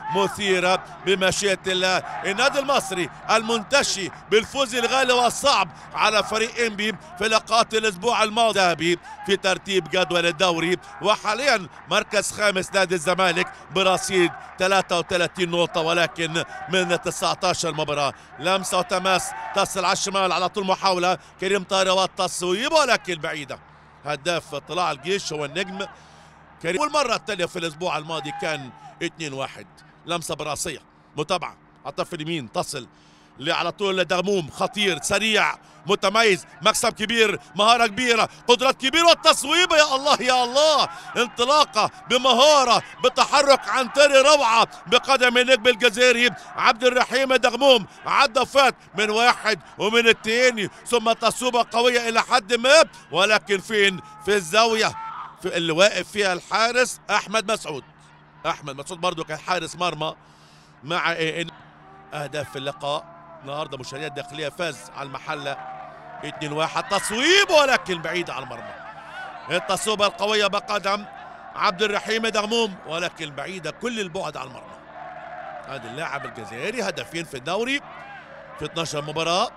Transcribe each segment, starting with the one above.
مثيرة بمشيئة الله النادي المصري المنتشي بالفوز الغالي والصعب على فريق انبي في لقاءات الاسبوع الماضي في ترتيب جدول الدوري وحاليا مركز خامس نادي الزمالك برصيد 33 نقطة ولكن من 19 مباراة لمسة وتماس تصل على الشمال على طول محاولة كريم طارق والتصويب ولكن بعيدة هداف طلع الجيش هو النجم كريم والمرة الثانية في الأسبوع الماضي كان 2-1 لمسة براسية متابعة على الطرف اليمين تصل اللي على طول دغموم خطير سريع متميز مكسب كبير مهارة كبيرة قدرات كبيرة والتصويبة يا الله يا الله انطلاقة بمهارة بتحرك عنتري روعة بقدم النجم الجزائري عبد الرحيم دغموم عدى فات من واحد ومن التاني ثم تصويبة قوية إلى حد ما ولكن فين في الزاوية في اللي واقف فيها الحارس أحمد مسعود أحمد مسعود برضو كان حارس مرمى مع أهداف في اللقاء النهارده مشاريع الداخليه فاز على المحله 2-1 تصويب ولكن بعيد عن المرمى التصويبه القويه بقدم عبد الرحيم دغموم ولكن بعيده كل البعد عن المرمى هذا اللاعب الجزائري هدفين في الدوري في 12 مباراه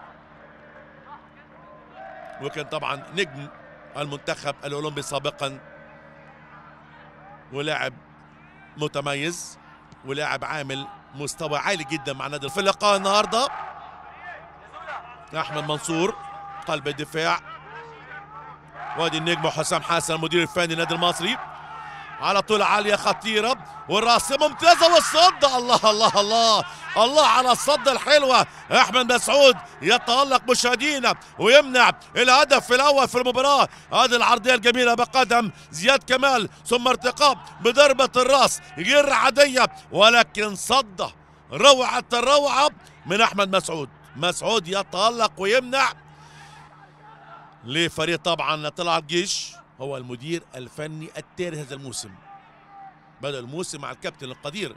وكان طبعا نجم المنتخب الاولمبي سابقا ولاعب متميز ولاعب عامل مستوى عالي جدا مع نادي في اللقاء النهارده احمد منصور قلب الدفاع وادي النجم حسام حسن المدير الفني النادي المصري على طول عاليه خطيره والراس ممتازه والصد الله الله الله الله على الصد الحلوه احمد مسعود يتالق مشاهدينا ويمنع الهدف الاول في المباراه هذه العرضيه الجميله بقدم زياد كمال ثم ارتقاب بضربه الراس غير عاديه ولكن صد روعه الروعه من احمد مسعود مسعود يتالق ويمنع لفريق طبعا طلع الجيش هو المدير الفني التالي هذا الموسم بدأ الموسم مع الكابتن القدير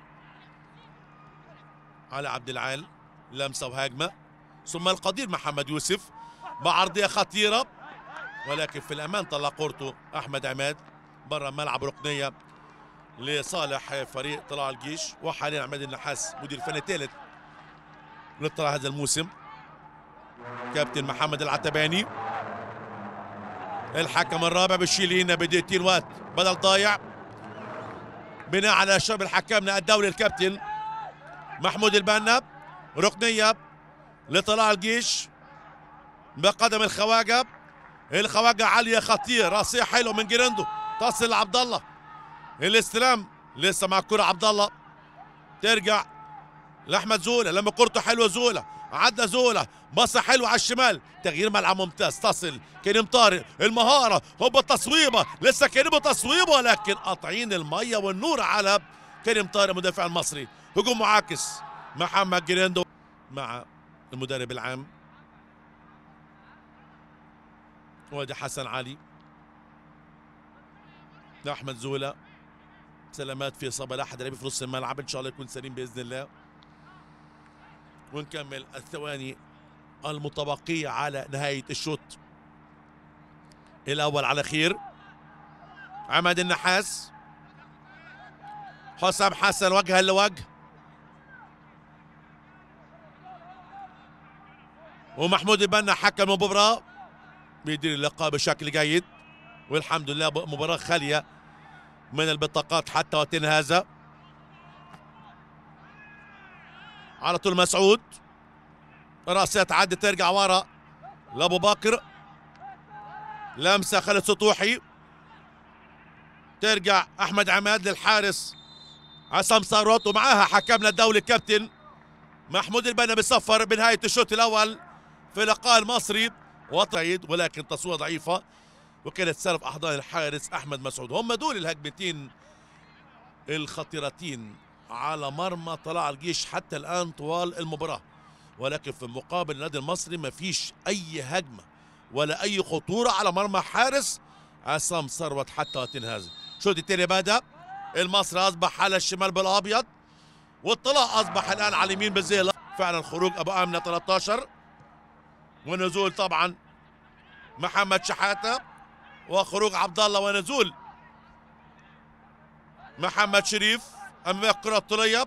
علي عبد العال لمسه وهجمه ثم القدير محمد يوسف بعرضيه خطيره ولكن في الامان طلع قورته احمد عماد بره الملعب ركنيه لصالح فريق طلع الجيش وحاليا عماد النحاس مدير فني ثالث لطلع هذا الموسم كابتن محمد العتباني الحكم الرابع بشيلين بدقيقتين وقت بدل ضايع بناء على شرب الحكام الدولي الكابتن محمود البنا ركنيه لطلع الجيش بقدم الخواجه الخواجه عاليه خطير راسيه حلو من جيرندو تصل لعبد الله الاستلام لسه مع الكره عبد الله ترجع لاحمد زوله لما كورته حلوه زوله عدى زوله بصه حلوه على الشمال تغيير ملعب ممتاز تصل كريم طارق المهاره هوبا التصويبه لسه كريم تصويبه ولكن قاطعين الميه والنور على كريم طارق مدافع المصري هجوم معاكس محمد جريندو مع المدرب العام وادي حسن علي احمد زوله سلامات في اصابه لاحد لاعبين في نص الملعب ان شاء الله يكون سليم باذن الله ونكمل الثواني المتبقية على نهاية الشوط الأول على خير عماد النحاس حسام حسن وجها لوجه ومحمود البنا حكم المباراة بيدير اللقاء بشكل جيد والحمد لله مباراة خالية من البطاقات حتى وقتنا هذا على طول مسعود راسية تعدي ترجع ورا لابو بكر لمسه خالد سطوحي ترجع احمد عماد للحارس عصام ثروت ومعاها حكمنا الدولي الكابتن محمود البنا بيصفر بنهايه الشوط الاول في لقاء المصري وطعيد ولكن تصويره ضعيفه وكانت سلف احضان الحارس احمد مسعود هم دول الهجمتين الخطيرتين على مرمى طلع الجيش حتى الان طوال المباراه ولكن في المقابل النادي المصري ما فيش اي هجمه ولا اي خطوره على مرمى حارس عصام ثروت حتى وقتنا هذا الشوط الثاني بدا المصري اصبح على الشمال بالابيض والطلاق اصبح الان على اليمين بالزي فعلا خروج ابو امنه 13 ونزول طبعا محمد شحاته وخروج عبد الله ونزول محمد شريف امام الكره الطوليه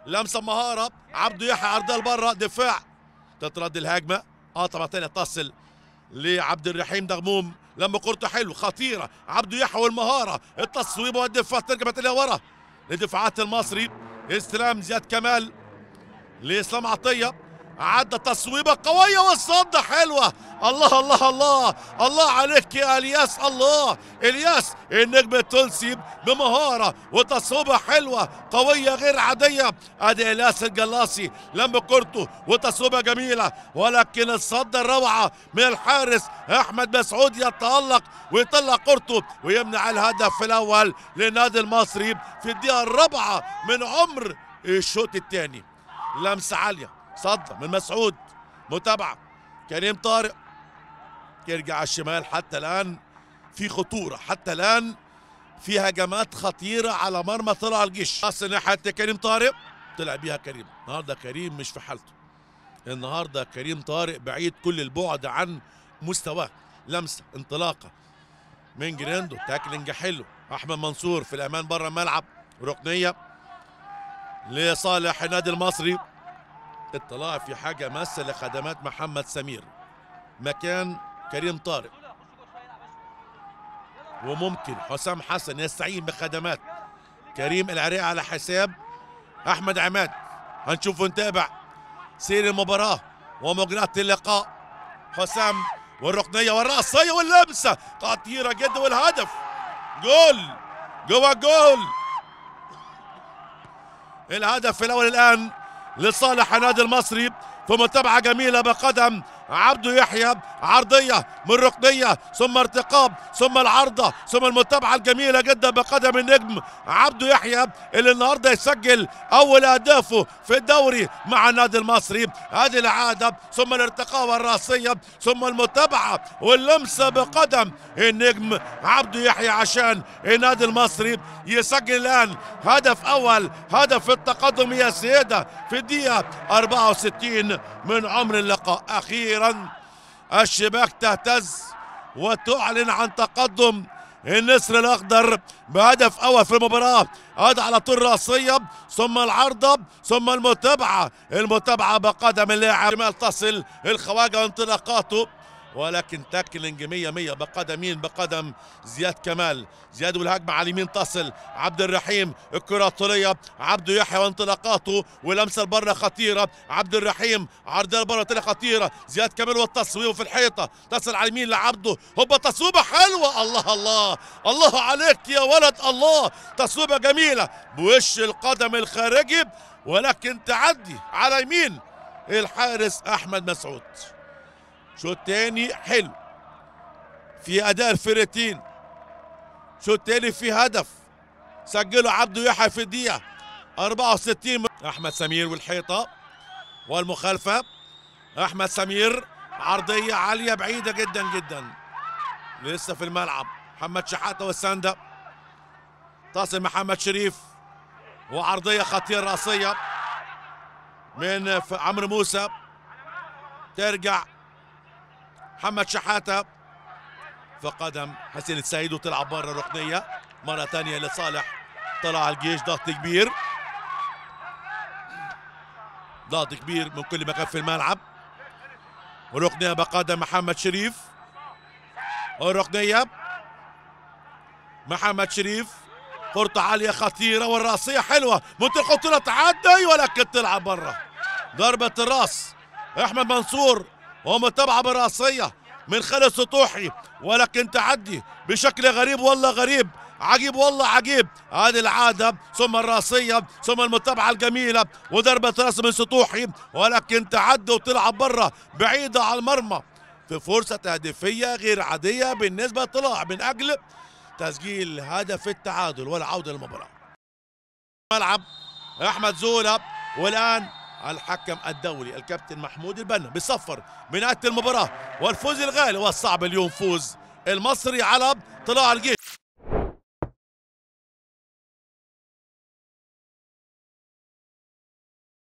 لمسه مهاره عبده يحيى عرضها لبرا دفاع تترد الهجمه اه طبعا تاني تصل لعبد الرحيم دغموم لما كورته حلو خطيره عبده يحيى والمهاره التصويب والدفاع ترجع تلاقيها ورا لدفاعات المصري استلام زياد كمال لاسلام عطيه عدى تصويبه قويه والصده حلوه الله الله الله الله عليك يا الياس الله الياس النجم التونسي بمهاره وتصويبه حلوه قويه غير عاديه ادي الياس الجلاصي لم كورته وتصويبه جميله ولكن الصده الروعه من الحارس احمد مسعود يتالق ويطلع كورته ويمنع الهدف الاول للنادي المصري في الدقيقه الرابعه من عمر الشوط الثاني لمسه عاليه صدى من مسعود متابعه كريم طارق يرجع على الشمال حتى الان في خطوره حتى الان في هجمات خطيره على مرمى طلع الجيش بس ناحيه كريم طارق طلع بيها كريم النهارده كريم مش في حالته النهارده كريم طارق بعيد كل البعد عن مستواه لمسه انطلاقه من جريندو تاكلينج حلو احمد منصور في الامان بره الملعب ركنيه لصالح النادي المصري اطلاع في حاجه ماسه لخدمات محمد سمير مكان كريم طارق وممكن حسام حسن يستعين بخدمات كريم العريق على حساب احمد عماد هنشوف ونتابع سير المباراه ومجريات اللقاء حسام والركنيه والراسيه واللمسه خطيره جدا والهدف جول جوا جول الهدف الاول الان لصالح النادي المصري في متابعه جميله بقدم عبده يحيى عرضيه من ركنيه ثم ارتقاب ثم العارضه ثم المتابعه الجميله جدا بقدم النجم عبده يحيى اللي النهارده يسجل اول اهدافه في الدوري مع النادي المصري هذه العاده ثم الارتقاء والراسيه ثم المتابعه واللمسه بقدم النجم عبده يحيى عشان النادي المصري يسجل الان هدف اول هدف التقدم يا سيده في الدقيقه 64 من عمر اللقاء اخيرا الشباك تهتز وتعلن عن تقدم النسر الاخضر بهدف اول في المباراه هذا على طول راسيه ثم العارضه ثم المتابعه المتابعه بقدم اللاعب شمال تصل الخواجه وانطلاقاته ولكن تاكلينج 100 100 بقدم مين بقدم زياد كمال زياد والهجمه على اليمين تصل عبد الرحيم الكره الطوليه عبده يحيى وانطلاقاته ولمسه لبره خطيره عبد الرحيم عرضها لبره طلع خطيره زياد كمال والتصويب في الحيطه تصل على اليمين لعبده هوبا تصويبه حلوه الله الله الله عليك يا ولد الله تصويبه جميله بوش القدم الخارجي ولكن تعدي على يمين الحارس احمد مسعود شوط تاني حلو في اداء الفرقتين شوط تاني في هدف سجله عبده يحيى في الدقيقه 64 احمد سمير والحيطه والمخالفه احمد سمير عرضيه عاليه بعيده جدا جدا لسه في الملعب محمد شحاته والسانده تصل محمد شريف وعرضيه خطيره راسيه من عمرو موسى ترجع محمد شحاته فقدم حسين السيد وتلعب بره ركنيه مره ثانيه لصالح طلع الجيش ضغط كبير ضغط كبير من كل مكان في الملعب وركنيه بقدم محمد شريف الركنيه محمد شريف فرصة عالية خطيرة والراسية حلوة منطقة خطيرة تعدي ولكن تلعب برا ضربة الراس احمد منصور ومتابعة براسية من خالد سطوحي ولكن تعدي بشكل غريب والله غريب عجيب والله عجيب هذه العادة ثم الراسية ثم المتابعة الجميلة وضربة راس من سطوحي ولكن تعدي وتلعب برا بعيدة على المرمى في فرصة هدفية غير عادية بالنسبة لطلاع من أجل تسجيل هدف التعادل والعودة للمباراة ملعب أحمد زولا والآن الحكم الدولي الكابتن محمود البنا بيصفر بنهاية المباراة والفوز الغالي والصعب اليوم فوز المصري على طلاع الجيش